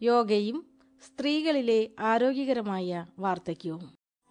യോഗയും സ്ത്രീകളിലെ ആരോഗ്യകരമായ വാർദ്ധക്യവും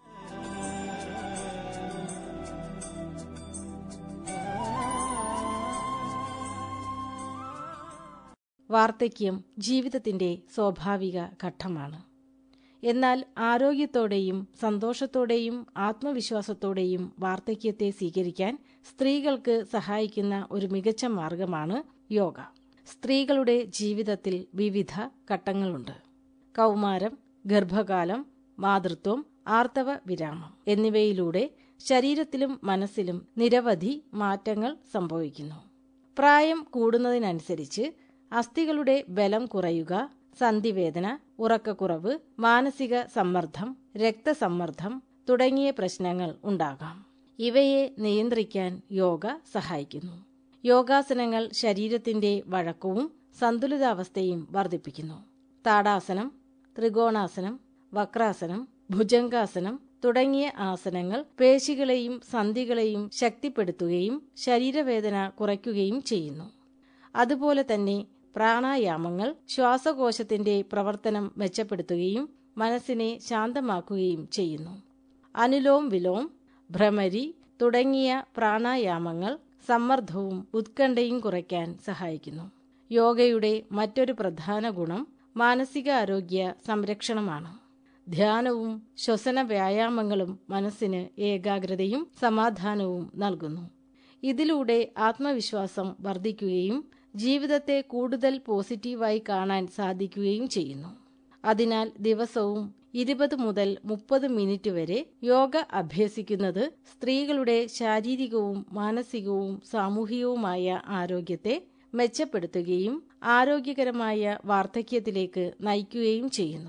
വാർദ്ധക്യം ജീവിതത്തിന്റെ സ്വാഭാവിക ഘട്ടമാണ് എന്നാൽ ആരോഗ്യത്തോടെയും സന്തോഷത്തോടെയും ആത്മവിശ്വാസത്തോടെയും വാർദ്ധക്യത്തെ സ്വീകരിക്കാൻ സ്ത്രീകൾക്ക് സഹായിക്കുന്ന ഒരു മികച്ച മാർഗമാണ് യോഗ സ്ത്രീകളുടെ ജീവിതത്തിൽ വിവിധ ഘട്ടങ്ങളുണ്ട് കൗമാരം ഗർഭകാലം മാതൃത്വം ആർത്തവ വിരാമം എന്നിവയിലൂടെ ശരീരത്തിലും മനസ്സിലും നിരവധി മാറ്റങ്ങൾ സംഭവിക്കുന്നു പ്രായം കൂടുന്നതിനനുസരിച്ച് അസ്ഥികളുടെ ബലം കുറയുക സന്ധിവേദന ഉറക്കക്കുറവ് മാനസിക സമ്മർദ്ദം രക്തസമ്മർദ്ദം തുടങ്ങിയ പ്രശ്നങ്ങൾ ഉണ്ടാകാം ഇവയെ നിയന്ത്രിക്കാൻ യോഗ സഹായിക്കുന്നു യോഗാസനങ്ങൾ ശരീരത്തിന്റെ വഴക്കവും സന്തുലിതാവസ്ഥയും വർദ്ധിപ്പിക്കുന്നു താടാസനം ത്രികോണാസനം വക്രാസനം ഭുജംഗാസനം തുടങ്ങിയ ആസനങ്ങൾ പേശികളെയും സന്ധികളെയും ശക്തിപ്പെടുത്തുകയും ശരീരവേദന കുറയ്ക്കുകയും ചെയ്യുന്നു അതുപോലെ തന്നെ പ്രാണായാമങ്ങൾ ശ്വാസകോശത്തിന്റെ പ്രവർത്തനം മെച്ചപ്പെടുത്തുകയും മനസ്സിനെ ശാന്തമാക്കുകയും ചെയ്യുന്നു അനുലോം വിലോം ഭ്രമരി തുടങ്ങിയ പ്രാണായാമങ്ങൾ സമ്മർദ്ദവും ഉത്കണ്ഠയും കുറയ്ക്കാൻ സഹായിക്കുന്നു യോഗയുടെ മറ്റൊരു പ്രധാന ഗുണം മാനസികാരോഗ്യ സംരക്ഷണമാണ് ധ്യാനവും ശ്വസന വ്യായാമങ്ങളും മനസ്സിന് ഏകാഗ്രതയും സമാധാനവും നൽകുന്നു ഇതിലൂടെ ആത്മവിശ്വാസം വർദ്ധിക്കുകയും ജീവിതത്തെ കൂടുതൽ പോസിറ്റീവായി കാണാൻ സാധിക്കുകയും ചെയ്യുന്നു അതിനാൽ ദിവസവും ഇരുപത് മുതൽ മുപ്പത് മിനിറ്റ് വരെ യോഗ അഭ്യസിക്കുന്നത് സ്ത്രീകളുടെ ശാരീരികവും മാനസികവും സാമൂഹികവുമായ ആരോഗ്യത്തെ മെച്ചപ്പെടുത്തുകയും ആരോഗ്യകരമായ വാർദ്ധക്യത്തിലേക്ക് നയിക്കുകയും ചെയ്യുന്നു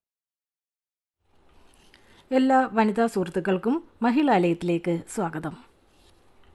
എല്ലാ വനിതാ സുഹൃത്തുക്കൾക്കും മഹിളാലയത്തിലേക്ക് സ്വാഗതം